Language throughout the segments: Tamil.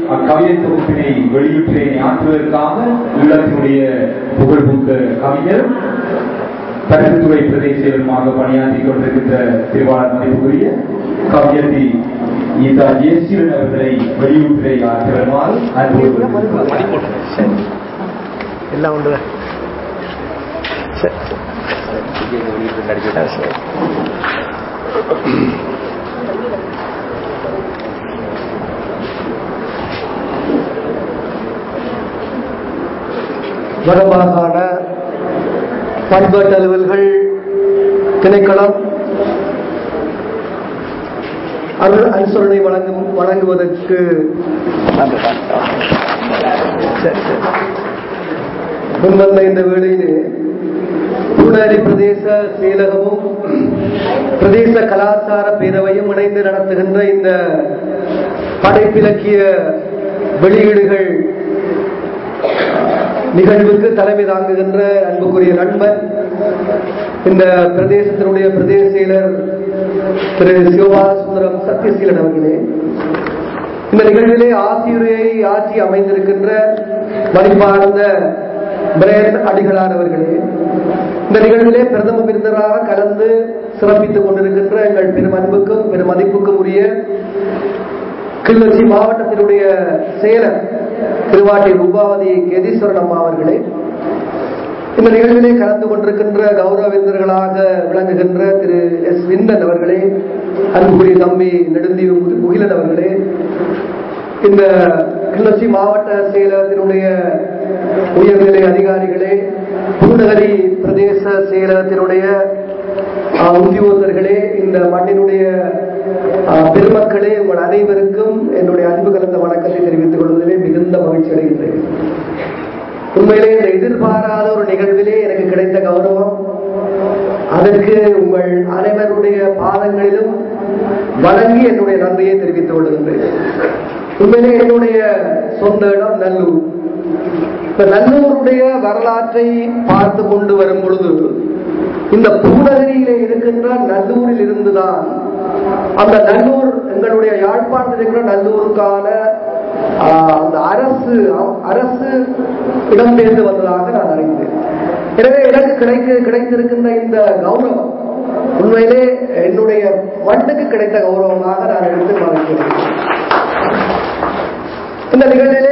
அக்கவிதை தொகுப்பினை வெளியிட்டே ஆற்றுவதற்காக ஈழத்தினுடைய புகழ்பூக்க கவிஞர் பரிசுத்துறை பிரதேச செயலருமாக பணியாற்றிக் கொண்டிருக்கின்ற திருவாளர் மதிப்புக்குரிய கவியத்தி ஈதா ஜேசிவன் அவர்களை வெளியூட்டிலே ஆற்றுவருமாறு அன்பு எல்லாம் உண்டு சரி சரி வடமாகாண பண்பாட்டு அலுவல்கள் திணைக்களம் அருள் அனுசரணை வழங்கும் வழங்குவதற்கு சரி, சரி. முன்வந்த இந்த வேளையிலே பூனாரி பிரதேச செயலகமும் பிரதேச கலாச்சார பேரவையும் இணைந்து நடத்துகின்ற இந்த படைப்பிலக்கிய வெளியீடுகள் நிகழ்வுக்கு தலைமை தாங்குகின்ற அன்புக்குரிய நண்பர் இந்த பிரதேசத்தினுடைய பிரதேச செயலர் திரு சிவபா சுந்தரம் சத்யசீலன் அவர்களே இந்த நிகழ்விலே ஆசிரியரை ஆட்சி அமைந்திருக்கின்ற மதிப்பார்ந்த பிரேன் அடிகளார் அவர்களே இந்த நிகழ்விலே பிரதம விருந்தராக கலந்து சிறப்பித்துக் கொண்டிருக்கின்ற எங்கள் பெரும் அன்புக்கும் பெரும் மதிப்புக்கும் உரிய கிளிநொச்சி மாவட்டத்தினுடைய செயலர் திருவாட்டி ரூபாவதி கேதீஸ்வரன் அம்மா அவர்களே இந்த நிகழ்விலே கலந்து கொண்டிருக்கின்ற கௌரவிந்தர்களாக விளங்குகின்ற திரு எஸ் விந்தன் அவர்களே அன்புக்குரிய தம்பி நெடுந்தீவு முகு- முகிலன் அவர்களே இந்த கிளிநொச்சி மாவட்ட செயலகத்தினுடைய உயர்நிலை அதிகாரிகளே பூநகரி பிரதேச செயலகத்தினுடைய ஆஹ், உத்தியோகத்தர்களே இந்த மண்ணினுடைய ஆஹ், பெருமக்களே உங்கள் அனைவருக்கும் என்னுடைய அன்பு கலந்த வணக்கத்தை தெரிவித்துக் கொள்வதிலே மிகுந்த மகிழ்ச்சி அடைகின்றேன் உண்மையிலே இந்த எதிர்பாராத ஒரு நிகழ்விலே எனக்கு கிடைத்த கௌரவம் அதற்கு உங்கள் அனைவருடைய பாதங்களிலும் வணங்கி என்னுடைய நன்றியை தெரிவித்துக் கொள்கின்றேன் உண்மையிலே என்னுடைய சொந்த இடம் நல்லூர் இந்த நல்லூருடைய வரலாற்றை பார்த்து கொண்டு வரும் பொழுது இந்த பூநகரியிலே இருக்கின்ற நல்லூரில் இருந்துதான் அந்த நல்லூர் எங்களுடைய யாழ்ப்பாணத்தில் இருக்கிற நல்லூருக்கான ஆஹ், அந்த அரசு அரசு இடம்பெயர்ந்து வந்ததாக நான் அறிந்தேன் எனவே எனக்கு கிடைக்க கிடைத்திருக்கின்ற இந்த கௌரவம் உண்மையிலே என்னுடைய மண்ணுக்கு கிடைத்த கௌரவமாக நான் எடுத்து மறைக்கிறேன் இந்த நிகழ்விலே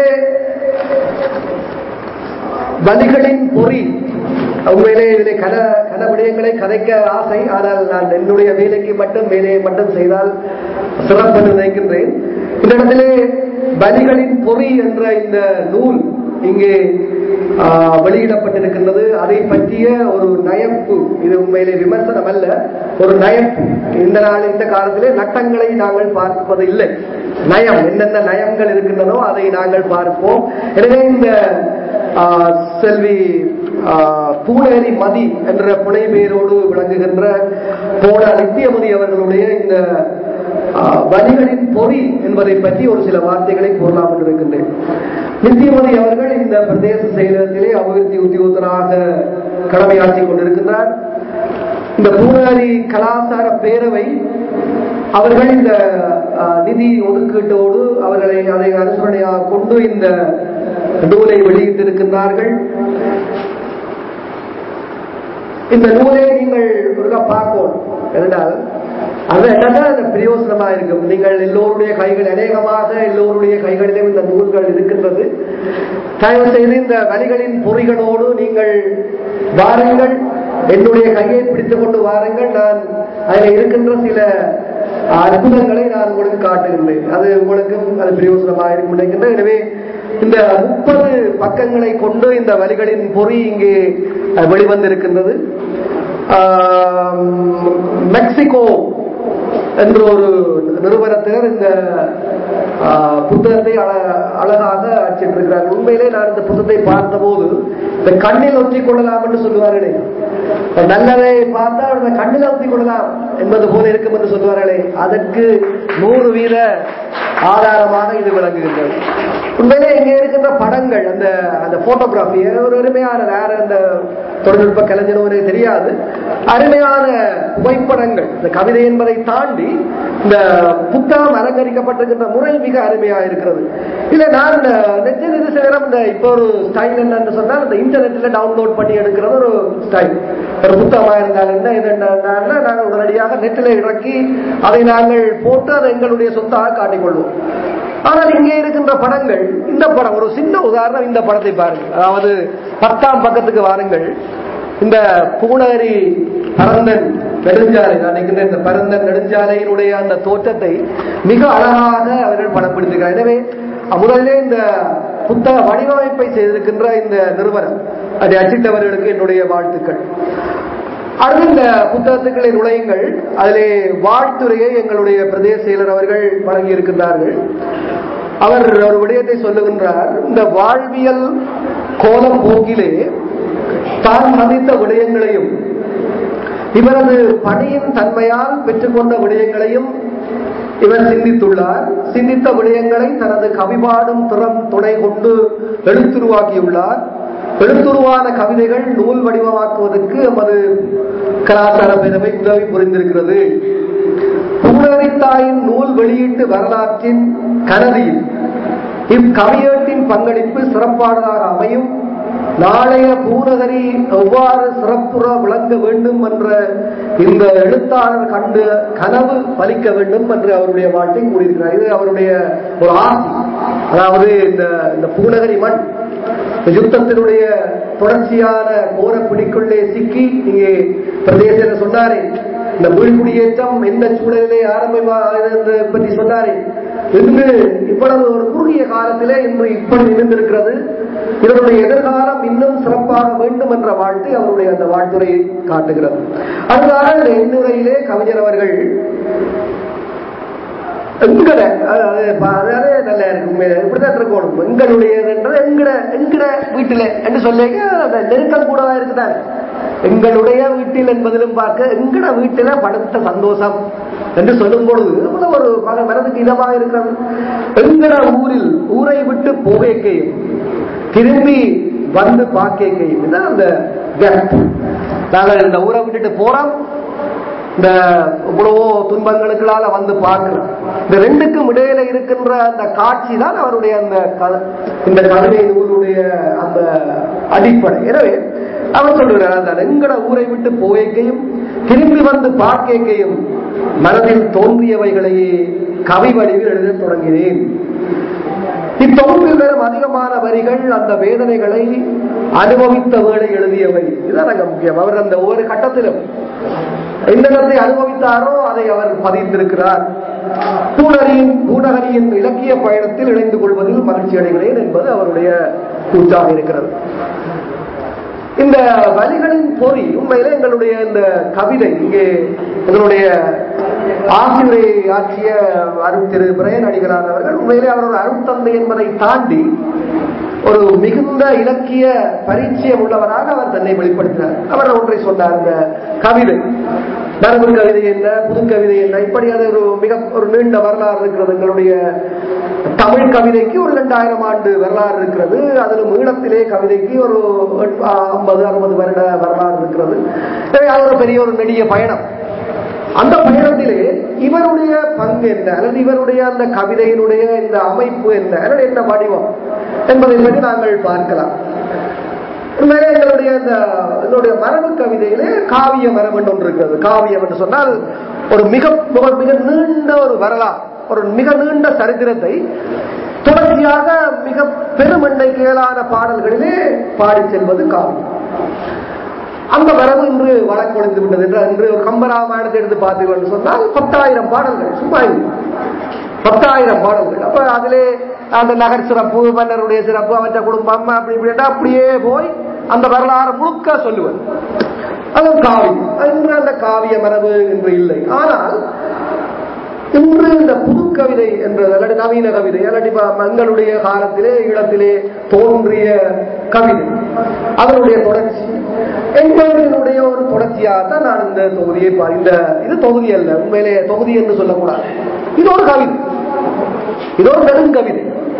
பலிகளின் பொறி உண்மையிலே இதிலே கன கன விடயங்களை கதைக்க ஆசை ஆனால் நான் என்னுடைய வேலைக்கு மட்டும் வேலையை மட்டும் செய்தால் சிறப்பு என்று நினைக்கின்றேன் இந்த இடத்திலே பலிகளின் பொறி என்ற இந்த நூல் இங்கே ஆ, வெளியிடப்பட்டிருக்கின்றது அதை பற்றிய ஒரு நயப்பு இது உண்மையிலே விமர்சனம் அல்ல ஒரு நயப்பு இந்த நாள் இந்த காலத்திலே நட்டங்களை நாங்கள் பார்ப்பது இல்லை நயம் என்னென்ன நயங்கள் இருக்கின்றனோ அதை நாங்கள் பார்ப்போம் எனவே இந்த ஆ, செல்வி ஆ, பூனேரி மதி என்ற புனை பெயரோடு விளங்குகின்ற போன நித்தியமதி அவர்களுடைய இந்த ஆ, வரிகளின் பொறி என்பதை பற்றி ஒரு சில வார்த்தைகளை கூறலாம் என்று இருக்கின்றேன் நித்தியமதி அவர்கள் இந்த பிரதேச செயலகத்திலே அபிவிருத்தி உத்தியோகத்தராக கடமையாற்றிக் கொண்டிருக்கின்றார் இந்த பூனாரி கலாச்சார பேரவை அவர்கள் இந்த அஹ், நிதி ஒதுக்கீட்டோடு அவர்களை அதை அனுசரணையாக கொண்டு இந்த நூலை வெளியிட்டிருக்கின்றார்கள் இந்த நூலை நீங்கள் ஒருக்கா பார்க்கணும் என்றால் அது என்னன்னா அது பிரயோசனமா இருக்கும் நீங்கள் எல்லோருடைய கைகள் அநேகமாக எல்லோருடைய கைகளிலும் இந்த நூல்கள் இருக்கின்றது தயவு செய்து இந்த வரிகளின் பொறிகளோடு நீங்கள் வாருங்கள் என்னுடைய கையை பிடித்துக் கொண்டு வாருங்கள் நான் அதில் இருக்கின்ற சில அற்புதங்களை நான் உங்களுக்கு காட்டுகின்றேன் அது உங்களுக்கும் அது பிரயோசனமாக இருக்கும் நினைக்கின்றேன் எனவே இந்த முப்பது பக்கங்களை கொண்டு இந்த வரிகளின் பொறி இங்கே அஹ், வெளிவந்திருக்கின்றது ஆம், மெக்சிகோ என்ற ஒரு நிறுவனத்தினர் இந்த ஆ, புத்தகத்தை அழ- அழகாக அச்சிட்டிருக்கிறார்கள் உண்மையிலே நான் இந்த புத்தகத்தை பார்த்தபோது இந்த கண்ணில் ஒற்றிக் கொள்ளலாம் என்று சொல்லுவார்களே நல்லதை பார்த்தால் அந்த கண்ணில் ஒற்றிக் கொள்ளலாம் என்பது போல இருக்கும் என்று சொல்லுவார்களே அதற்கு நூறு வீத ஆதாரமாக இது விளங்குகின்றது உண்மையிலே இங்க இருக்கின்ற படங்கள் அந்த அந்த போட்டோகிராஃபி ஒரு அருமையான வேற அந்த தொழில்நுட்ப கலைஞரும் எனக்கு தெரியாது அருமையான புகைப்படங்கள் இந்த கவிதை என்பதை தாண்டி இந்த புத்தகம் அலங்கரிக்கப்பட்டிருக்கின்ற முறை மிக அருமையா இருக்கிறது இல்ல நான் நெச்ச இது சேரம் இந்த இப்போ ஒரு ஸ்டைல் என்னன்னு சொன்னால் இந்த இன்டர்நெட்ல டவுன்லோட் பண்ணி எடுக்கிறது ஒரு ஸ்டைல் ஒரு புத்தகமா இருந்தால் என்ன இது என்னன்னா நாங்கள் உடனடியாக நெட்டில் இறக்கி அதை நாங்கள் போட்டு அதை எங்களுடைய சொத்தாக காட்டிக்கொள்வோம் ஆனால் இங்கே இருக்கின்ற படங்கள் இந்த படம் ஒரு சின்ன உதாரணம் இந்த படத்தை பாருங்கள் அதாவது பத்தாம் பக்கத்துக்கு வாருங்கள் இந்த பூனகரி பரந்தன் நெடுஞ்சாலை நான் நினைக்கின்ற இந்த பரந்தன் நெடுஞ்சாலையினுடைய அந்த தோற்றத்தை மிக அழகாக அவர்கள் படப்பிடித்திருக்கிறார் எனவே முதலிலே இந்த புத்தக வடிவமைப்பை செய்திருக்கின்ற இந்த நிறுவனம் அதை அச்சிட்டவர்களுக்கு என்னுடைய வாழ்த்துக்கள் அடுத்து இந்த புத்தகத்துக்களை நுழையுங்கள் அதிலே வாழ்த்துறையை எங்களுடைய பிரதேச செயலர் அவர்கள் வழங்கி இருக்கின்றார்கள் அவர் ஒரு விடயத்தை சொல்லுகின்றார் இந்த வாழ்வியல் கோலம் போக்கிலே தான் சந்தித்த விடயங்களையும் இவரது பணியின் தன்மையால் பெற்றுக்கொண்ட விடயங்களையும் இவர் சிந்தித்துள்ளார் சிந்தித்த விடயங்களை தனது கவிபாடும் திறம் துணை கொண்டு எழுத்துருவாக்கியுள்ளார் எழுத்துருவான கவிதைகள் நூல் வடிவமாக்குவதற்கு எமது கலாச்சார பேரவை உதவி புரிந்திருக்கிறது பூனரித்தாயின் நூல் வெளியீட்டு வரலாற்றின் கனதியில் இக்கவியேட்டின் பங்களிப்பு சிறப்பானதாக அமையும் நாளைய பூநகரி எவ்வாறு சிறப்புற விளங்க வேண்டும் என்ற இந்த எழுத்தாளர் கண்டு கனவு பலிக்க வேண்டும் என்று அவருடைய வாழ்க்கை கூறியிருக்கிறார் இது அவருடைய ஒரு ஆசை அதாவது இந்த இந்த பூநகரி மண் யுத்தத்தினுடைய தொடர்ச்சியான போர பிடிக்குள்ளே சிக்கி இங்கே பிரதேசத்தில் சொன்னாரே இந்த மீள்குடியேற்றம் எந்த சூழலிலே ஆரம்பமாக பற்றி சொன்னாரே இன்று இவ்வளவு ஒரு குறுகிய காலத்திலே இன்று இப்படி இருந்திருக்கிறது இதனுடைய எதிர்காலம் இன்னும் சிறப்பாக வேண்டும் என்ற வாழ்த்து அவருடைய அந்த வாழ்த்துறையை காட்டுகிறது அதுதான் இந்த எண்ணுரையிலே கவிஞர் அவர்கள் எங்கட அதே நல்லா இருக்கு உண்மையில இப்படிதான் இருக்கணும் எங்களுடையதுன்றது எங்கட எங்கட வீட்டுல என்று சொல்லி அந்த நெருக்கம் கூடவா இருக்குதான் எங்களுடைய வீட்டில் என்பதிலும் பார்க்க எங்கட வீட்டில படுத்த சந்தோஷம் என்று சொல்லும் பொழுது அவ்வளவு ஒரு மக மனதுக்கு இதமாக இருக்கிறது எங்கட ஊரில் ஊரை விட்டு போகைக்கையும் திரும்பி வந்து பார்க்கைக்கையும் இதுதான் அந்த கேப் நாங்கள் இந்த ஊரை விட்டுட்டு போறோம் இந்த இவ்வளவோ துன்பங்களுக்களால வந்து பார்க்கிறோம் இந்த ரெண்டுக்கும் இடையில இருக்கின்ற அந்த காட்சி தான் அவருடைய அந்த இந்த கவிதை நூலுடைய அந்த அடிப்படை எனவே அவர் சொல்லுகிறார் அந்த எங்கட ஊரை விட்டு போய்க்கையும் திரும்பி வந்து பார்க்கையும் மனதில் தோன்றியவைகளையே கவி வடிவில் எழுத தொடங்கினேன் இத்தொகுப்பில் வரும் அதிகமான வரிகள் அந்த வேதனைகளை அனுபவித்த வேளை எழுதியவை இதுதான் அங்க முக்கியம் அவர் அந்த ஒவ்வொரு கட்டத்திலும் எந்தெந்தத்தை அனுபவித்தாரோ அதை அவர் பதிந்திருக்கிறார் பூனரியின் பூநகரியின் இலக்கிய பயணத்தில் இணைந்து கொள்வதில் மகிழ்ச்சி அடைகிறேன் என்பது அவருடைய கூற்றாக இருக்கிறது இந்த வரிகளின் பொறி உண்மையில எங்களுடைய இந்த கவிதை இங்கே எங்களுடைய ஆசிரியரை ஆற்றிய அருள் திரு பிரயன் அடிகளார் அவர்கள் உண்மையிலே அவர் ஒரு அருட்தந்தை என்பதை தாண்டி ஒரு மிகுந்த இலக்கிய பரிச்சயம் உள்ளவராக அவர் தன்னை வெளிப்படுத்தினார் அவர் ஒன்றை சொன்னார் இந்த கவிதை நரம்பு கவிதை என்ன புது கவிதை என்ன இப்படி அது ஒரு மிக ஒரு நீண்ட வரலாறு இருக்கிறது எங்களுடைய தமிழ் கவிதைக்கு ஒரு இரண்டாயிரம் ஆண்டு வரலாறு இருக்கிறது அதிலும் ஈழத்திலே கவிதைக்கு ஒரு ஐம்பது அறுபது வருட வரலாறு இருக்கிறது எனவே அது ஒரு பெரிய ஒரு நெடிய பயணம் அந்த பயணத்திலே இவருடைய பங்கு என்ன அல்லது இவருடைய அந்த கவிதையினுடைய இந்த அமைப்பு என்ன அல்லது என்ன வடிவம் என்பதை பற்றி நாங்கள் பார்க்கலாம் உண்மையிலே எங்களுடைய இந்த என்னுடைய மரபு கவிதையிலே காவிய மரபு என்று ஒன்று இருக்கிறது காவியம் என்று சொன்னால் ஒரு மிக மிக நீண்ட ஒரு வரலாறு ஒரு மிக நீண்ட சரித்திரத்தை தொடர்ச்சியாக மிக பெரும் எண்ணிக்கையிலான பாடல்களிலே பாடி செல்வது காவியம் அந்த வரவு இன்று வழக்கொழிந்து விட்டது என்று இன்று ஒரு கம்பராமாயணத்தை எடுத்து பார்த்தீர்கள் சொன்னால் பத்தாயிரம் பாடல்கள் சும்மா பத்தாயிரம் பாடல்கள் அப்ப அதிலே அந்த நகர் சிறப்பு மன்னருடைய சிறப்பு அவற்ற குடும்பம் அப்படி இப்படி அப்படியே போய் அந்த வரலாறு முழுக்க சொல்லுவது அது காவியம் இன்று அந்த காவிய மரபு என்று இல்லை ஆனால் இன்று இந்த புது கவிதை என்ற அல்லது நவீன கவிதை அல்லது எங்களுடைய காலத்திலே ஈழத்திலே தோன்றிய கவிதை அதனுடைய தொடர்ச்சி என்பதனுடைய ஒரு தொடர்ச்சியாகத்தான் நான் இந்த தொகுதியை இந்த இது தொகுதி அல்ல உண்மையிலே தொகுதி என்று சொல்லக்கூடாது இது ஒரு கவிதை இது ஒரு நெடுங்கவிதை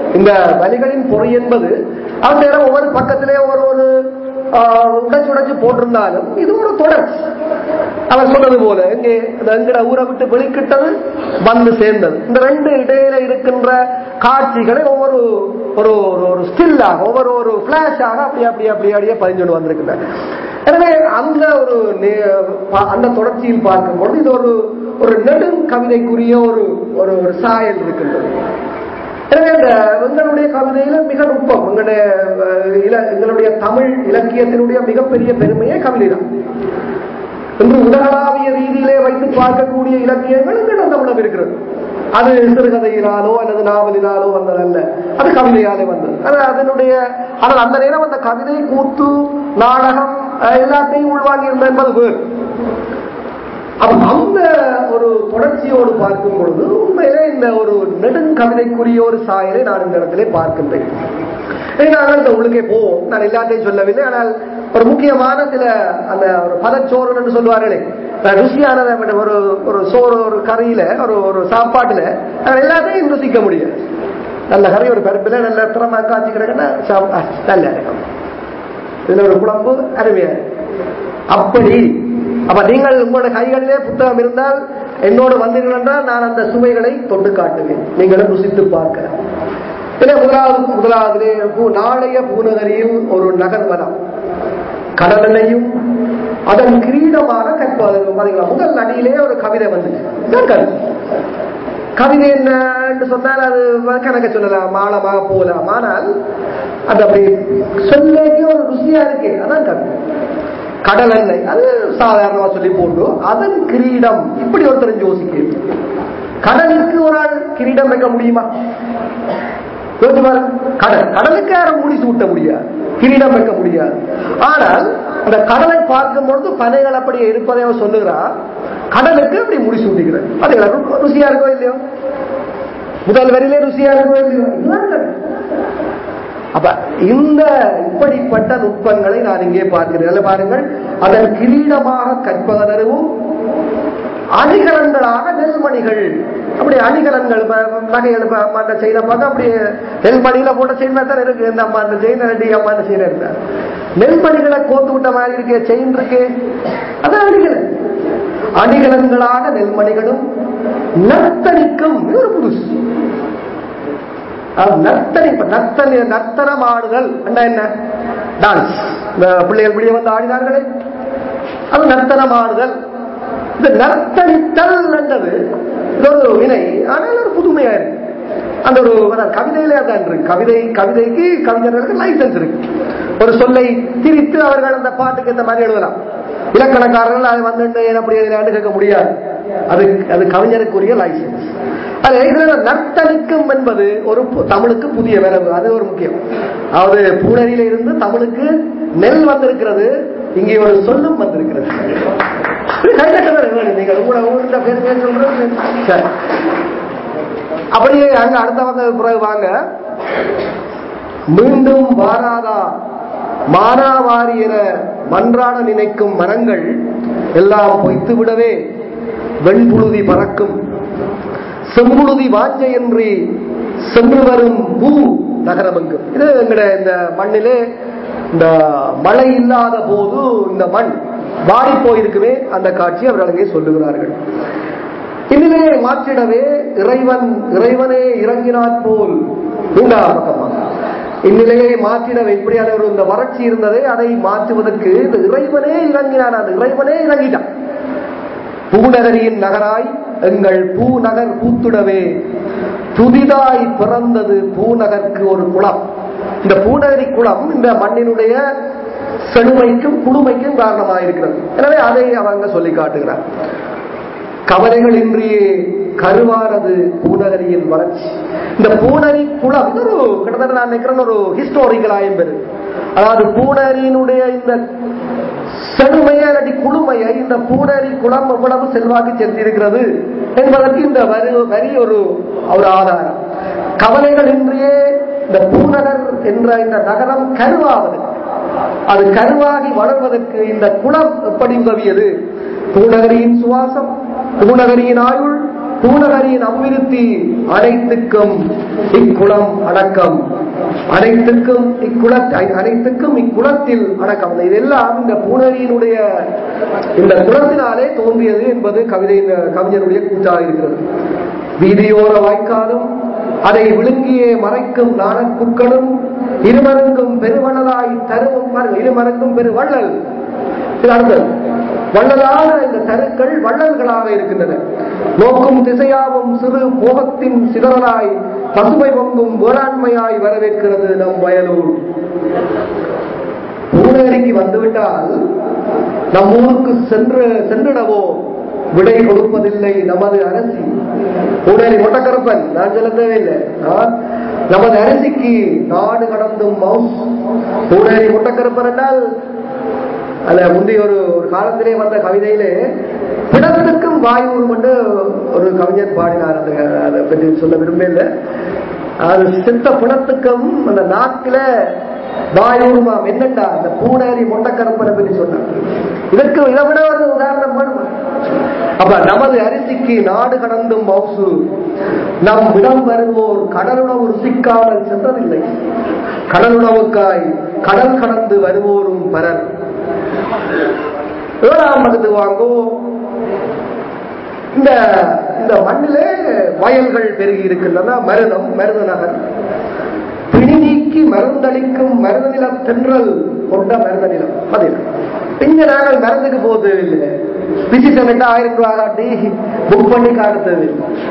இந்த வலிகளின் பொறி என்பது அந்த நேரம் ஒவ்வொரு பக்கத்திலே ஒவ்வொரு ஒரு உடைச்சு உடைச்சு போட்டிருந்தாலும் இது ஒரு தொடர்ச்சி அவர் சொன்னது போல இங்கே இந்த எங்கட ஊரை விட்டு வெளிக்கிட்டது வந்து சேர்ந்தது இந்த ரெண்டு இடையில இருக்கின்ற காட்சிகளை ஒவ்வொரு ஒரு ஒரு ஒரு ஸ்டில்லாக ஒவ்வொரு ஒரு பிளாஷாக அப்படி அப்படி அப்படி அப்படியே பதிஞ்சொண்டு வந்திருக்கின்றன எனவே அந்த ஒரு அந்த தொடர்ச்சியில் பார்க்கும்போது இது ஒரு ஒரு நெடும் கவிதைக்குரிய ஒரு ஒரு ஒரு சாயல் இருக்கின்றது எனவே இந்த எங்களுடைய கவிதையில மிக நுட்பம் எங்களுடைய எங்களுடைய தமிழ் இலக்கியத்தினுடைய மிகப்பெரிய பெருமையே கவிதை தான் இன்று உலகளாவிய ரீதியிலே வைத்து பார்க்கக்கூடிய இலக்கியங்கள் எங்களிடம் தமிழம் இருக்கிறது அது சிறுகதையினாலோ அல்லது நாவலினாலோ வந்ததல்ல அது கவிதையாலே வந்தது அது அதனுடைய ஆனால் அந்த நேரம் அந்த கவிதை கூத்து நாடகம் எல்லாத்தையும் உள்வாங்கி இருந்தது என்பது வேறு அந்த ஒரு தொடர்ச்சியோடு பார்க்கும் பொழுது உண்மையிலே இந்த ஒரு நெடுங்கவிதைக்குரிய ஒரு சாயலை நான் இந்த இடத்திலே பார்க்கின்றேன் நாங்கள் இந்த உள்ளுக்கே போவோம் நான் எல்லாத்தையும் சொல்லவில்லை ஆனால் ஒரு முக்கியமான சில அந்த ஒரு பதச்சோறு என்று சொல்லுவார்களே ருசியானதை ஒரு ஒரு சோறு ஒரு கறியில ஒரு ஒரு சாப்பாட்டுல எல்லாத்தையும் ருசிக்க முடியும் நல்ல கறி ஒரு பருப்பில் நல்ல திறமா காய்ச்சி கிடக்குன்னா நல்ல இருக்கும் இதுல ஒரு குழம்பு அருமையா அப்படி அப்ப நீங்கள் உங்களோட கைகளிலே புத்தகம் இருந்தால் என்னோடு வந்தீர்கள் என்றால் நான் அந்த சுவைகளை தொட்டு காட்டுவேன் நீங்களும் ருசித்து பார்க்க முதலாவது முதலாவதிலே நாளைய பூநகரியில் ஒரு நகர்வனம் கடலையும் அதன் கிரீடமாக கற்பது முதல் அடியிலே ஒரு கவிதை வந்துச்சு கவிதை என்ன சொன்னால் அது கணக்க சொல்லலாம் மாளமாக போகலாம் ஆனால் அது அப்படி சொல்லேக்கே ஒரு ருசியா இருக்கு அதான் கவிதை கடல் எண்ணெய் அது சாதாரணமா சொல்லி போட்டு அதன் கிரீடம் இப்படி ஒருத்தர் யோசிக்க கடலுக்கு ஒரு ஆள் கிரீடம் வைக்க முடியுமா கடல் கடலுக்கு யாரும் முடி சூட்ட முடியாது கிரீடம் வைக்க முடியாது ஆனால் அந்த கடலை பார்க்கும் பொழுது பனைகள் அப்படி இருப்பதை அவர் சொல்லுகிறார் கடலுக்கு அப்படி முடி சூட்டிக்கிறார் அது ருசியா இருக்கோ இல்லையோ முதல் வரியிலே ருசியா இருக்கோ இல்லையோ இதுதான் அப்ப இந்த இப்படிப்பட்ட நுட்பங்களை நான் இங்கே பார்க்கிறேன் பாருங்கள் அதன் கிரீடமாக கற்பதனரும் அணிகலன்களாக நெல்மணிகள் அப்படி அணிகலன்கள் நகைகள் அந்த செய்த பார்க்க அப்படி நெல்மணியில போட்ட செயின் தான் இருக்கு இந்த அம்மா அந்த செயின் ரெட்டி அம்மா அந்த செயின் இருந்தா நெல்மணிகளை கோத்து விட்ட மாதிரி இருக்கே செயின் இருக்கு அதான் அணிகலன் அணிகலன்களாக நெல்மணிகளும் நர்த்தனிக்கும் ஒரு புதுசு நர்த்தனை நர்த்தனை நர்த்தனம் ஆடுதல் என்ன என்ன டான்ஸ் இந்த பிள்ளைகள் வெளியே வந்து ஆடினார்களே அது நர்த்தனம் ஆடுதல் இந்த நர்த்தனித்தல் என்றது இது ஒரு வினை ஆனால் ஒரு புதுமையா இருக்கு அந்த ஒரு கவிதையிலே அதான் இருக்கு கவிதை கவிதைக்கு கவிஞர்களுக்கு லைசன்ஸ் இருக்கு ஒரு சொல்லை திரித்து அவர்கள் அந்த பாட்டுக்கு இந்த மாதிரி எழுதலாம் இலக்கணக்காரர்கள் அதை வந்து அப்படி கேட்க முடியாது அது அது கவிஞருக்குரிய லைசன்ஸ் அது நர்த்தனிக்கும் என்பது ஒரு தமிழுக்கு புதிய வரவு அது ஒரு முக்கியம் அதாவது பூனரியில இருந்து தமிழுக்கு நெல் வந்திருக்கிறது இங்கே ஒரு சொல்லும் வந்திருக்கிறது நீங்கள் உங்களோட ஊர்ல பெருமையா சொல்றது அப்படியே அங்க அடுத்தவங்க பிறகு வாங்க மீண்டும் வாராதா மானாவாரி என மன்றாட நினைக்கும் மரங்கள் எல்லாம் பொய்த்து விடவே வெண்புழுதி பறக்கும் செம்புழுதி வாஞ்சையின்றி சென்று வரும் பூ நகரமெங்கும் இது எங்கட இந்த மண்ணிலே இந்த மழை இல்லாத போது இந்த மண் வாடி போயிருக்குமே அந்த காட்சி அவர்கள் அங்கே சொல்லுகிறார்கள் இந்நிலையை மாற்றிடவே இறைவன் இறைவனே இறங்கினாற் போல் மூன்றாம் பக்கமாக இந்நிலையை மாற்றிடவே இப்படியான ஒரு இந்த வறட்சி இருந்ததே அதை மாற்றுவதற்கு இந்த இறைவனே இறங்கினான் அந்த இறைவனே இறங்கிட்டான் பூநகரியின் நகராய் எங்கள் பூநகர் பூத்துடவே புதிதாய் பிறந்தது பூநகருக்கு ஒரு குளம் இந்த பூநகரி குளம் இந்த மண்ணினுடைய செழுமைக்கும் குளுமைக்கும் காரணமாக இருக்கிறது எனவே அதை அவங்க சொல்லி காட்டுகிறார் கவலைகள் இன்றியே கருவானது பூநகரியின் வளர்ச்சி இந்த பூனரி குளம் இது ஒரு கிட்டத்தட்ட நான் நினைக்கிறேன் ஒரு ஹிஸ்டாரிக்கல் ஆயம்பெரு அதாவது பூனரியினுடைய இந்த செழுமையை இல்லாட்டி குழுமையை இந்த பூனரி குளம் எவ்வளவு செல்வாக்கு சென்றிருக்கிறது என்பதற்கு இந்த வரி வரி ஒரு ஒரு ஆதாரம் கவலைகள் இன்றியே இந்த பூநகர் என்ற இந்த நகரம் கருவாவது அது கருவாகி வளர்வதற்கு இந்த குளம் எப்படி உதவியது பூநகரியின் சுவாசம் பூநகரியின் ஆயுள் பூநகரின் அபிவிருத்தி அனைத்துக்கும் இக்குளம் அடக்கம் அனைத்துக்கும் இக்குள அனைத்துக்கும் இக்குளத்தில் அடக்கம் இதெல்லாம் இந்த பூனரியினுடைய இந்த குளத்தினாலே தோன்றியது என்பது கவிதை கவிஞருடைய கூற்றாக இருக்கிறது வீதியோர வாய்க்காலும் அதை விழுங்கியே மறைக்கும் நாணக்குக்களும் இருமருங்கும் பெருவள்ளலாய் தருவும் பாருங்கள், இருமருங்கும் பெருவள்ளல் இது அடுத்தது வள்ளலான இந்த தருக்கள் வள்ளல்களாக இருக்கின்றன நோக்கும் திசையாவும் சிறு மோகத்தின் சிதறலாய் பசுமை பொங்கும் வேளாண்மையாய் வரவேற்கிறது நம் வயலூர் பூனேரிக்கு வந்துவிட்டால் நம் ஊருக்கு சென்று சென்றிடவோ விடை கொடுப்பதில்லை நமது அரசி பூனேரி மொட்டக்கரப்பன் நான் சொல்ல தேவையில்லை ஆ? நமது அரசிக்கு நாடு கடந்தும் மவுஸ் பூனேரி மொட்டக்கரப்பன் என்றால் அல்ல முந்தைய ஒரு ஒரு காலத்திலே வந்த கவிதையிலே பிணத்துக்கும் வாயூரும் என்று ஒரு கவிஞர் பாடினார் அந்த அதை பற்றி சொல்ல விரும்பல அது செத்த பிணத்துக்கும் அந்த நாக்கில வாயூருமாம் என்னண்டா அந்த பூனேரி மொட்டக்கரப்பனை பற்றி சொன்னார் இதற்கு இதை விட ஒரு உதாரணம் வேணுமா அப்ப நமது அரிசிக்கு நாடு கடந்தும் மவுசு நம் இடம் வருவோர் கடலுணவு ருசிக்காமல் சென்றதில்லை கடலுணவுக்காய் கடல் கடந்து வருவோரும் பலர் ஏழாம் பக்கத்துக்கு வாங்கோ இந்த இந்த மண்ணிலே வயல்கள் பெருகி இருக்கின்றன மருதம் மருத நகர் பிணி நீக்கி மருந்தளிக்கும் மருத நில தென்றல் கொண்ட மருத நிலம் அது இங்க நாங்கள் மருந்துக்கு போவது இல்லை விசிட்டம் ஆயிரம் ரூபாய் காட்டி புக் பண்ணி காட்டுறது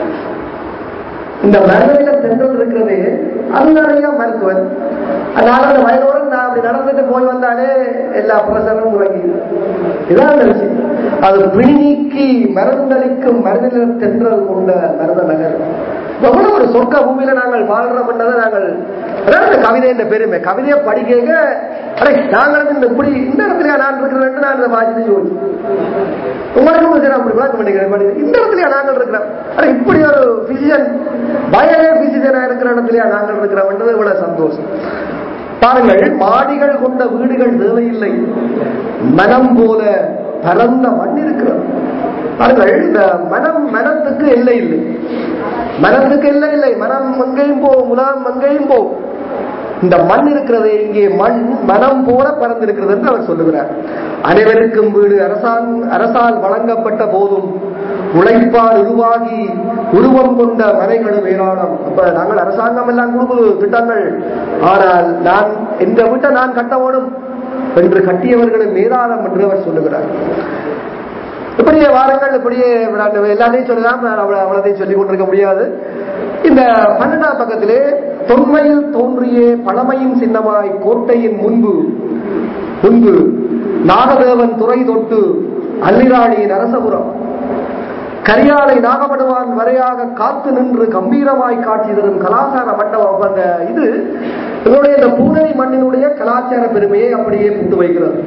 இந்த மருந்துல தென்றல் இருக்கிறதே அது நிறைய மருத்துவர் அதனால அந்த வயலோடு நான் அப்படி நடந்துட்டு போய் வந்தாலே எல்லா பிரசரமும் முழங்கி இதான் அந்த விஷயம் அது பிணி நீக்கி மருந்தளிக்கும் மருந்தில தென்றல் கொண்ட மருத நகர் எவ்வளவு ஒரு சொர்க்க பூமியில நாங்கள் வாழ்றோம் என்றதை நாங்கள் அதான் இந்த கவிதை என்ற பெருமை கவிதையை படிக்க அடே நாங்கள் இந்த இப்படி இந்த இடத்துல நான் இருக்கிறேன் நான் இதை வாசித்து யோசிச்சு உங்களுக்கும் சரி அப்படி விளக்க மாட்டேங்கிறேன் இந்த இடத்துலயா நாங்கள் இருக்கிறோம் அட இப்படி ஒரு பிசிஷன் பயனே பிசிஷனா இருக்கிற இடத்துலயா நாங்கள் இருக்கிறோம்ன்றது இவ்வளவு சந்தோஷம் பாருங்கள் மாடிகள் கொண்ட வீடுகள் தேவையில்லை மனம் போல பரந்த மண் இருக்கிறது பாருங்கள் இந்த மனம் மனத்துக்கு எல்லை இல்லை மனத்துக்கு எல்லை இல்லை மனம் எங்கேயும் போகும் உலகம் எங்கேயும் போகும் இந்த மண் இருக்கிறது இங்கே மண் மனம் போல பறந்திருக்கிறது என்று அவர் சொல்லுகிறார் அனைவருக்கும் வீடு அரசாங் அரசால் வழங்கப்பட்ட போதும் உழைப்பால் உருவாகி உருவம் கொண்ட மனைகளும் ஏராளம் அப்ப நாங்கள் அரசாங்கம் எல்லாம் கொடுக்குது திட்டங்கள் ஆனால் நான் இந்த வீட்டை நான் கட்ட வேணும் என்று கட்டியவர்களும் ஏராளம் என்று அவர் சொல்லுகிறார் இப்படியே வாரங்கள் இப்படியே நான் எல்லாத்தையும் சொல்லலாம் நான் அவ்வளவு அவ்வளோதையும் சொல்லிக் கொண்டிருக்க முடியாது இந்த பன்னெண்டாம் பக்கத்திலே தொன்மையில் தோன்றிய பழமையின் சின்னமாய் கோட்டையின் முன்பு முன்பு நாகதேவன் துறை தொட்டு அல்லிராணியின் அரசபுரம் கரியாலை நாகப்படுவான் வரையாக காத்து நின்று கம்பீரமாய் காட்சி தரும் கலாச்சார மண்டபம் அந்த இது எங்களுடைய இந்த பூனை மண்ணினுடைய கலாச்சார பெருமையை அப்படியே புட்டு வைக்கிறது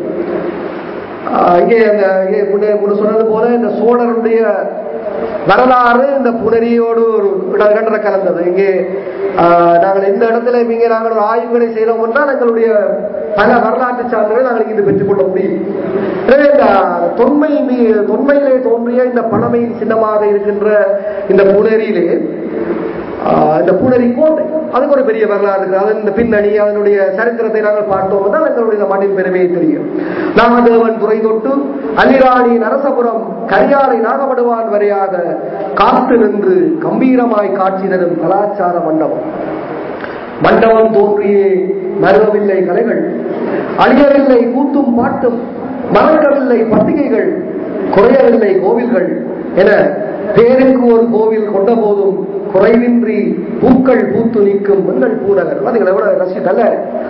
ஆஹ் இங்கே அந்த இங்கே முன்ன முன்ன சொன்னது போல இந்த சோழருடைய வரலாறு இந்த புனரியோடு ஒரு இட- இரண்டரை கலந்தது இங்கே ஆஹ், நாங்கள் இந்த இடத்துல இங்கே நாங்கள் ஒரு ஆய்வுகளை செய்தோம் என்றால் எங்களுடைய பல வரலாற்று சான்றுகளை நாங்கள் இங்கு பெற்றுக் கொள்ள முடியும் எனவே இந்த தொன்மை மீ- தொன்மையிலே தோன்றிய இந்த பழமையின் சின்னமாக இருக்கின்ற இந்த புனரியிலே ஆஹ் இந்த பூனரி கோட்டை அதுக்கு ஒரு பெரிய வரலாறு இருக்கு அதன் இந்த பின்னணி அதனுடைய சரித்திரத்தை நாங்கள் பார்த்தோம் தான் எங்களுடைய இந்த மண்ணின் பெருமையை தெரியும் நாகதேவன் துறை தொட்டு அல்லிராணியின் அரசபுரம் கரியாலை நாகப்படுவான் வரையாக காத்து நின்று கம்பீரமாய் காட்சி தரும் கலாச்சார மண்டபம் மண்டபம் தோன்றியே மருவவில்லை கலைகள் அழியவில்லை கூத்தும் பாட்டும் மறக்கவில்லை பண்டிகைகள் குறையவில்லை கோவில்கள் என பேருக்கு ஒரு கோவில் கொண்ட போதும் குறைவின்றி பூக்கள் பூத்து நிற்கும் மங்கள் பூநகர் பாத்தீங்களா எவ்வளவு ரசி நல்ல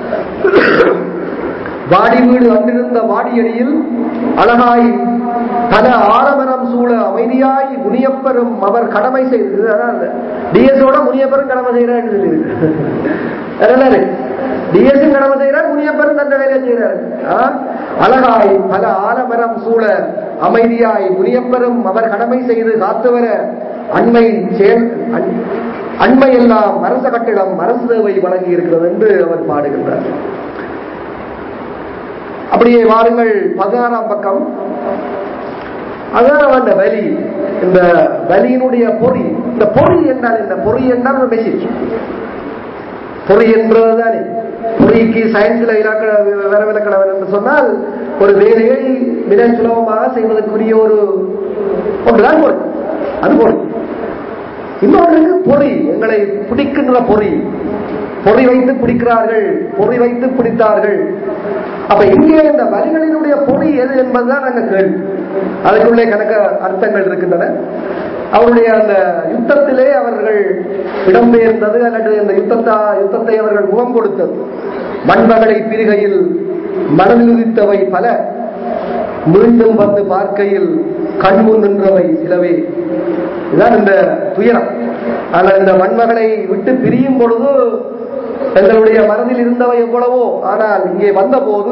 வாடி வீடு அன்றிருந்த வாடியடியில் அழகாய் பல ஆலமரம் சூழ அமைதியாய் முனியப்பெரும் அவர் கடமை செய்து டிஎஸோட முனியப்பெரும் கடமை செய்யறான்னு சொல்லியிருக்கு டிஎஸும் கடமை செய்யறார் முனியப்பெரும் தந்த வேலையை செய்யறாரு ஆ? அழகாய் பல ஆலமரம் சூழ அமைதியாய் முனியப்பெரும் அவர் கடமை செய்து காத்து வர அண்மை செயல் அண்- அண்மையெல்லாம் அரச கட்டிடம் அரசு சேவை வழங்கி இருக்கிறது என்று அவர் பாடுகின்றார் அப்படியே வாருங்கள் பதினாறாம் பக்கம் அதான் அந்த வலி இந்த வலியினுடைய பொறி இந்த பொறி என்றால் என்ன பொறி என்றால் ஒரு மெசேஜ் பொறி என்பதுதானே பொறிக்கு சயின்ஸ்ல இலக்க வேற விளக்கணம் என்று சொன்னால் ஒரு வேலையை மிக சுலபமாக செய்வதற்குரிய ஒரு ஒன்றுதான் பொறி அது பொறி இன்னொன்றுக்கு பொறி எங்களை பிடிக்கின்ற பொறி பொறி வைத்து பிடிக்கிறார்கள் பொறி வைத்து பிடித்தார்கள் அப்ப இங்கே இந்த வரிகளினுடைய பொறி எது என்பதுதான் நாங்க கேள்வி அதுக்குள்ளே கணக்க அர்த்தங்கள் இருக்கின்றன அவருடைய அந்த யுத்தத்திலே அவர்கள் இடம்பெயர்ந்தது அல்லது அந்த யுத்தத்தா யுத்தத்தை அவர்கள் முகம் கொடுத்தது மண்மகளை பிரிகையில் மனதில் உதித்தவை பல மீண்டும் வந்து பார்க்கையில் கண்முன் நின்றவை சிலவே இதுதான் இந்த துயரம் ஆனால் இந்த மண்மகளை விட்டு பிரியும் பொழுது எங்களுடைய மனதில் இருந்தவை எவ்வளவோ ஆனால் இங்கே வந்தபோது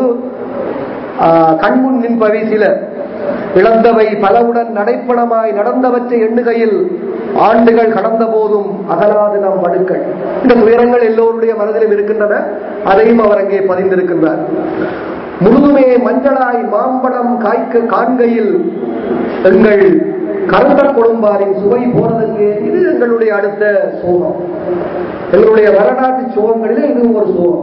கண்முன் நின்பவை சில இழந்தவை பலவுடன் நடைப்பணமாய் நடந்தவற்றை எண்ணுகையில் ஆண்டுகள் கடந்த போதும் அகலாது நம் வடுக்கள் இந்த துயரங்கள் எல்லோருடைய மனதிலும் இருக்கின்றன அதையும் அவர் அங்கே பதிந்திருக்கின்றார் முழுதுமே மஞ்சளாய் மாம்பழம் காய்க்க காண்கையில் எங்கள் கருந்த குடும்பாரின் சுவை போனதற்கு இது எங்களுடைய அடுத்த சோகம் எங்களுடைய வரலாற்று சோகங்களிலே இதுவும் ஒரு சோகம்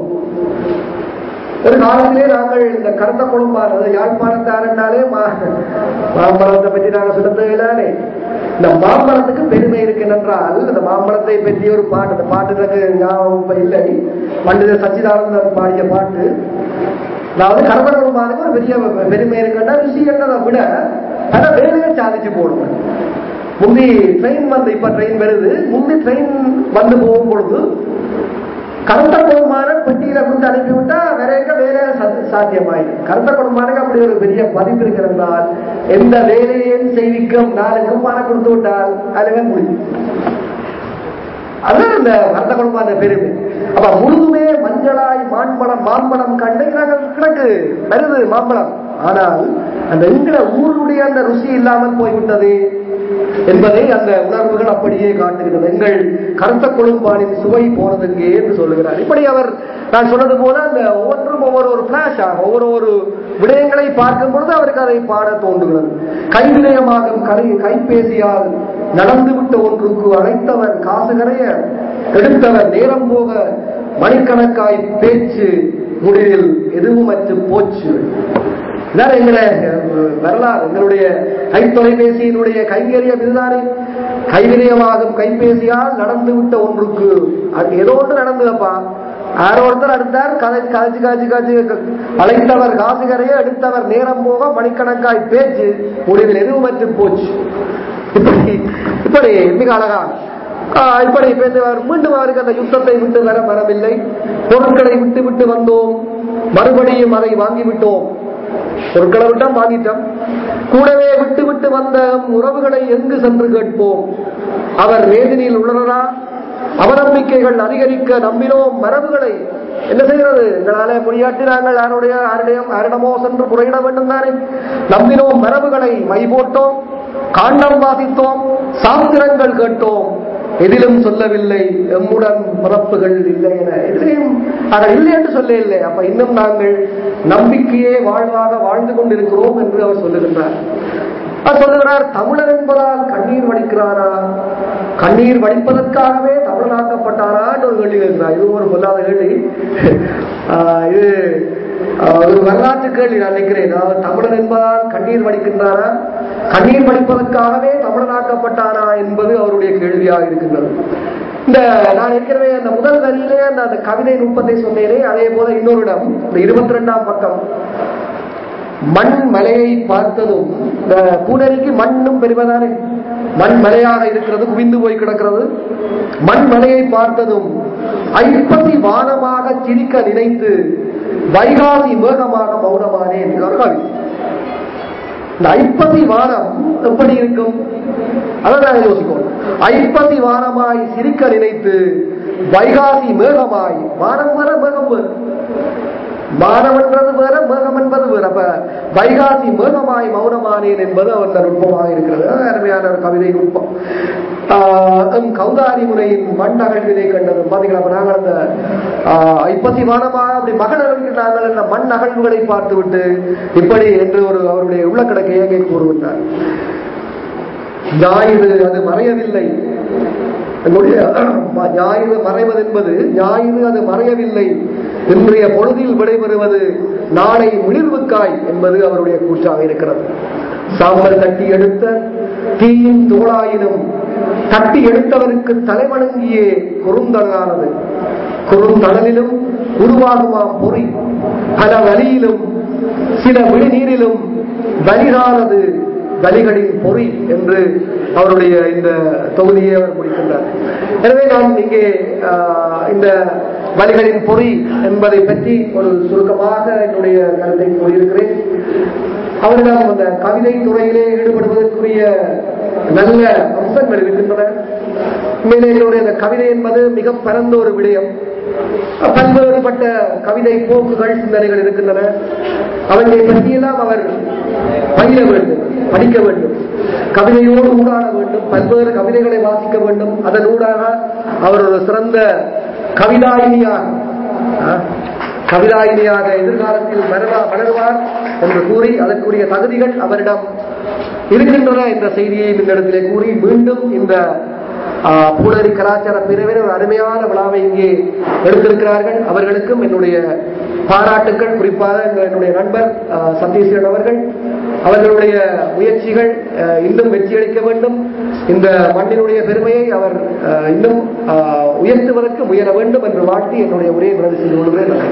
ஒரு காலத்திலே நாங்கள் இந்த கருத்த குடும்பார் அதாவது யாழ்ப்பாணத்தார் என்றாலே மாம்பழத்தை பற்றி நாங்கள் சொல்லுறதுனாலே இந்த மாம்பழத்துக்கு பெருமை இருக்கு என்றால் இந்த மாம்பழத்தை பற்றி ஒரு பாட்டு அந்த பாட்டு எனக்கு ஞாபகம் இல்லை பண்டித சச்சிதானந்தன் பாடிய பாட்டு அதாவது கருத்த குடும்பாருக்கு ஒரு பெரிய பெருமை இருக்குன்னா விஷயங்களை விட பல வேலையை சாதிச்சு போடுவேன் முந்தி ட்ரெயின் வந்து இப்ப ட்ரெயின் வருது முந்தி ட்ரெயின் வந்து போகும் பொழுது கருத்த குடும்பமான பெட்டியில கொண்டு அனுப்பிவிட்டா வேற எங்க வேலை சாத்தியமாயிடும் கருத்த குடும்பமானுக்கு அப்படி ஒரு பெரிய மதிப்பு இருக்கிறதால் எந்த வேலையையும் செய்விக்கும் நாளுக்கும் பணம் கொடுத்து விட்டால் அதுவே முடியும் அதுதான் இந்த கருத்த குடும்பமான பெருமை அப்ப முழுதுமே மஞ்சளாய் மான்பழம் மாம்பழம் கண்டு நாங்கள் கிடக்கு வருது மாம்பழம் ஆனால் அந்த எங்கிற ஊருடைய அந்த ருசி இல்லாமல் போய்விட்டது என்பதை அந்த உணர்வுகள் அப்படியே காட்டுகிறது எங்கள் கருத்த கொழும்பானின் சுவை போனதுங்கே என்று சொல்லுகிறார் இப்படி அவர் நான் சொன்னது போல அந்த ஒவ்வொன்றும் ஒவ்வொரு ஒரு பிளாஷ் ஆகும் ஒவ்வொரு ஒரு விடயங்களை பார்க்கும் பொழுது அவருக்கு அதை பாட தோன்றுகிறது கைவினயமாகும் கலை கைபேசியால் நடந்துவிட்ட ஒன்றுக்கு அழைத்தவர் காசு கரைய எடுத்தவர் நேரம் போக மணிக்கணக்காய் பேச்சு முடிவில் எதுவும் அற்று போச்சு இதான் எங்களை வரலாறு எங்களுடைய கைத்தொலைபேசியினுடைய கைங்கரியம் இதுதானே கைவினயமாகும் கைபேசியால் நடந்து விட்ட ஒன்றுக்கு ஏதோ ஒன்று நடந்ததப்பா யாரோ ஒருத்தர் அடுத்தார் கதை காய்ச்சி காய்ச்சி காய்ச்சி அழைத்தவர் காசுகரையே எடுத்தவர் நேரம் போக மணிக்கணக்காய் பேச்சு முடிவில் எதுவும் மற்று போச்சு இப்படி இப்படி மிக அழகா இப்படி பேசுவார் மீண்டும் அவருக்கு அந்த யுத்தத்தை விட்டு வர வரவில்லை பொருட்களை விட்டு விட்டு வந்தோம் மறுபடியும் அதை வாங்கிவிட்டோம் பொருட்களை விட்டா வாங்கிட்டோம் கூடவே விட்டு விட்டு வந்த உறவுகளை எங்கு சென்று கேட்போம் அவர் வேதனையில் உள்ளனரா அவநம்பிக்கைகள் அதிகரிக்க நம்பினோம் மரபுகளை என்ன செய்கிறது எங்களால முடியாட்டி நாங்கள் யாருடைய யாரிடம் யாரிடமோ சென்று முறையிட வேண்டும் தானே நம்பினோம் மரபுகளை மை போட்டோம் காண்டம் வாசித்தோம் சாஸ்திரங்கள் கேட்டோம் எதிலும் சொல்லவில்லை எம்முடன் பிறப்புகள் இல்லை என எதிலையும் ஆனால் இல்லை என்று சொல்ல இல்லை அப்ப இன்னும் நாங்கள் நம்பிக்கையே வாழ்வாக வாழ்ந்து கொண்டிருக்கிறோம் என்று அவர் சொல்லுகின்றார் அவர் சொல்லுகிறார் தமிழர் என்பதால் கண்ணீர் வடிக்கிறாரா கண்ணீர் வடிப்பதற்காகவே தமிழனாக்கப்பட்டாரா என்று ஒரு கேள்வி கேட்கிறார் இது ஒரு பொல்லாத கேள்வி இது ஒரு வரலாற்று கேள்வி நான் நினைக்கிறேன் அதாவது தமிழன் என்பதால் கண்ணீர் வடிக்கின்றாரா கண்ணீர் வடிப்பதற்காகவே தமிழனாக்கப்பட்டாரா என்பது அவருடைய கேள்வியாக இருக்கின்றது இந்த நான் ஏற்கனவே அந்த முதல் வரியிலே அந்த அந்த கவிதை நுட்பத்தை சொன்னேனே அதே போல இன்னொரு இடம் இந்த இருபத்தி ரெண்டாம் பக்கம் மண் மலையை பார்த்ததும் இந்த பூனரிக்கு மண்ணும் பெருமதானே மண் மலையாக இருக்கிறது குவிந்து போய் கிடக்கிறது மண் மலையை பார்த்ததும் ஐப்பசி வானமாக சிரிக்க நினைத்து வைகாசி மேகமாக மௌனமானேன் ஒரு கவி இந்த ஐப்பசி வானம் எப்படி இருக்கும் அதான் யோசிக்கணும் ஐப்பசி வானமாய் சிரிக்க நினைத்து வைகாசி மேகமாய் வானம் வர மேகம் வேறு வானம் என்றது வேற மேகம் என்பது வேற அப்ப வைகாசி மேகமாய் மௌனமானேன் என்பது அந்த நுட்பமாக இருக்கிறது அருமையான ஒரு கவிதை நுட்பம் ஆஹ், எம் கௌதாரி முறையின் மண் அகழ்வினை கண்டதும் பாத்தீங்களா அப்ப நாங்கள் அந்த ஆஹ், ஐப்பசி வானமாக அப்படி மகனர்களுக்கு நாங்கள் அந்த மண் அகழ்வுகளை பார்த்துவிட்டு இப்படி என்று ஒரு அவருடைய உள்ளக்கடக்கை இயங்கை கூறுகின்றார் ஞாயிறு அது மறையவில்லை எங்களுடைய ஞாயிறு மறைவது என்பது ஞாயிறு அது மறையவில்லை இன்றைய பொழுதில் விடைபெறுவது நாளை மிளிர்வுக்காய் என்பது அவருடைய கூற்றாக இருக்கிறது சாம்பல் தட்டி எடுத்த தீயின் தோளாயினும் தட்டி எடுத்தவருக்கு தலைவணங்கியே குறுந்தழலானது குறுந்தழலிலும் உருவாகுமாம் பொறி பல வழியிலும் சில விழிநீரிலும் வலிகானது வலிகளின் பொறி என்று அவருடைய இந்த தொகுதியை அவர் முடிக்கின்றார் எனவே நான் இங்கே ஆஹ், இந்த வலிகளின் பொறி என்பதை பற்றி ஒரு சுருக்கமாக என்னுடைய கருத்தை கூறியிருக்கிறேன் அவரிடம் அந்த கவிதை துறையிலே ஈடுபடுவதற்குரிய நல்ல அம்சங்கள் இருக்கின்றன உண்மையிலே என்னுடைய அந்த கவிதை என்பது மிக பரந்த ஒரு விடயம் பல்வேறுபட்ட கவிதை போக்குகள் சிந்தனைகள் இருக்கின்றன அவற்றை பற்றியெல்லாம் அவர் பயில வேண்டும் படிக்க வேண்டும் கவிதையோடு ஊடாட வேண்டும் பல்வேறு கவிதைகளை வாசிக்க வேண்டும் அதன் ஊடாக அவர் ஒரு சிறந்த கவிதாயினியாக ஆ, கவிதாயினியாக எதிர்காலத்தில் மலரா- மலருவார் என்று கூறி அதற்குரிய தகுதிகள் அவரிடம் இருக்கின்றன என்ற செய்தியை இந்த இடத்திலே கூறி மீண்டும் இந்த ஆஹ், பூனரி கலாச்சார பிரிவினர் ஒரு அருமையான விழாவை இங்கே எடுத்திருக்கிறார்கள் அவர்களுக்கும் என்னுடைய பாராட்டுக்கள் குறிப்பாக எங்க- என்னுடைய நண்பர் ஆஹ், சதீஸ்வரன் அவர்கள் அவர்களுடைய முயற்சிகள் ஆஹ், இன்னும் வெற்றியளிக்க வேண்டும் இந்த மண்ணினுடைய பெருமையை அவர் ஆஹ், இன்னும் ஆஹ், உயர்த்துவதற்கு முயல வேண்டும் என்று வாழ்த்தி என்னுடைய உரையை நிறைவு செய்து கொள்கிறேன் நன்றி.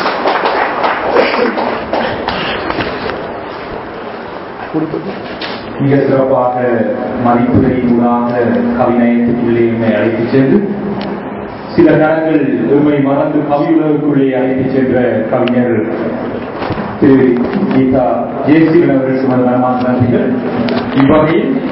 மிக சிறப்பாக மதிப்புரையூடாக கவிநயத்துக்குள்ளே என்னை அழைத்துச் சென்று சில கணங்கள் உண்மை மறந்து கவியுலகுக்குள்ளே அழைத்துச் சென்ற கவிஞர் திரு கீதா ஜெயசீலன் அவர்களுக்கு மனமார்ந்த நன்றிகள் இவ்வகையில்